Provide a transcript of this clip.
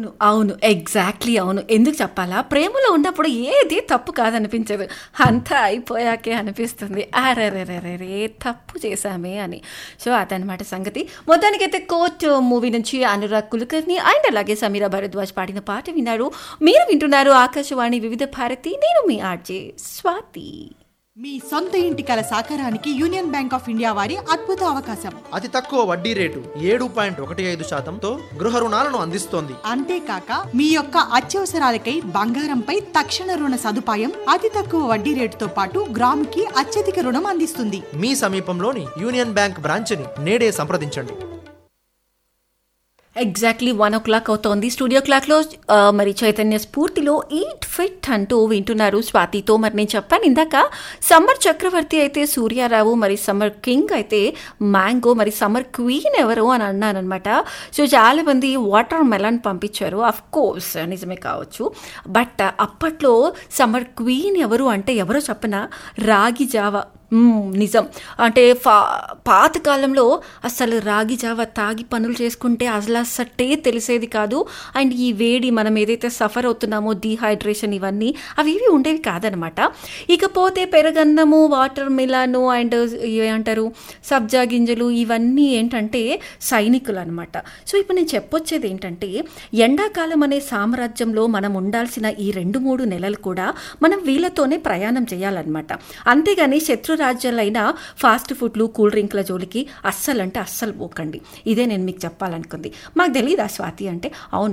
అవును అవును ఎగ్జాక్ట్లీ అవును ఎందుకు చెప్పాలా ప్రేమలో ఉన్నప్పుడు ఏది తప్పు కాదనిపించదు అంతా అయిపోయాకే అనిపిస్తుంది అరెరెరెరే తప్పు చేశామే అని సో అదనమాట సంగతి మొత్తానికైతే కోర్ట్ మూవీ నుంచి అనురాగ్ కులకర్ని అండ్ అలాగే సమీరా భరద్వాజ్ పాడిన పాట విన్నారు మీరు వింటున్నారు ఆకాశవాణి వివిధ భారతి నేను మీ ఆర్జే స్వాతి మీ సొంత ఇంటి కల సాకారానికి యూనియన్ బ్యాంక్ ఆఫ్ ఇండియా వారి అద్భుత అవకాశం అతి తక్కువ వడ్డీ రేటు ఏడు పాయింట్ ఒకటి ఐదు శాతంతో గృహ రుణాలను అందిస్తోంది అంతేకాక మీ యొక్క అత్యవసరాలకై బంగారంపై తక్షణ రుణ సదుపాయం అతి తక్కువ వడ్డీ రేటుతో పాటు గ్రాముకి అత్యధిక రుణం అందిస్తుంది మీ సమీపంలోని యూనియన్ బ్యాంక్ బ్రాంచ్ని నేడే సంప్రదించండి ఎగ్జాక్ట్లీ వన్ ఓ క్లాక్ అవుతోంది స్టూడియో క్లాక్లో ఆ, మరి చైతన్య స్ఫూర్తిలో ఈట్ ఫిట్ అంటూ వింటున్నారు స్వాతితో మరి నేను చెప్పాను ఇందాక సమ్మర్ చక్రవర్తి అయితే సూర్యారావు మరి సమ్మర్ కింగ్ అయితే మ్యాంగో మరి సమ్మర్ క్వీన్ ఎవరు అని అన్నానమాట సో చాలా మంది వాటర్ మెలన్ పంపించారు అఫ్ కోర్స్ నిజమే కావచ్చు బట్ అప్పట్లో సమ్మర్ క్వీన్ ఎవరు అంటే ఎవరో చెప్పన రాగి జావా మ్మ్, నిజం అంటే ఫా పాతకాలంలో అసలు రాగి జావ తాగి పనులు చేసుకుంటే అసలు అసట్టే తెలిసేది కాదు అండ్ ఈ వేడి మనం ఏదైతే సఫర్ అవుతున్నామో డీహైడ్రేషన్ ఇవన్నీ అవి ఇవి ఉండేవి కాదనమాట ఇకపోతే పెరగన్నము వాటర్ మిలాను అండ్ ఏమంటారు సబ్జా గింజలు ఇవన్నీ ఏంటంటే సైనికులు అనమాట సో ఇప్పుడు నేను చెప్పొచ్చేది ఏంటంటే ఎండాకాలం అనే సామ్రాజ్యంలో మనం ఉండాల్సిన ఈ రెండు మూడు నెలలు కూడా మనం వీళ్ళతోనే ప్రయాణం చేయాలన్నమాట అంతేగాని శత్రు రాజ్యాలైన ఫాస్ట్ ఫుడ్లు కూల్ డ్రింక్ల జోలికి అస్సలు అంటే అస్సలు పోకండి ఇదే నేను మీకు చెప్పాలనుకుంది మాకు తెలియదా స్వాతి అంటే అవును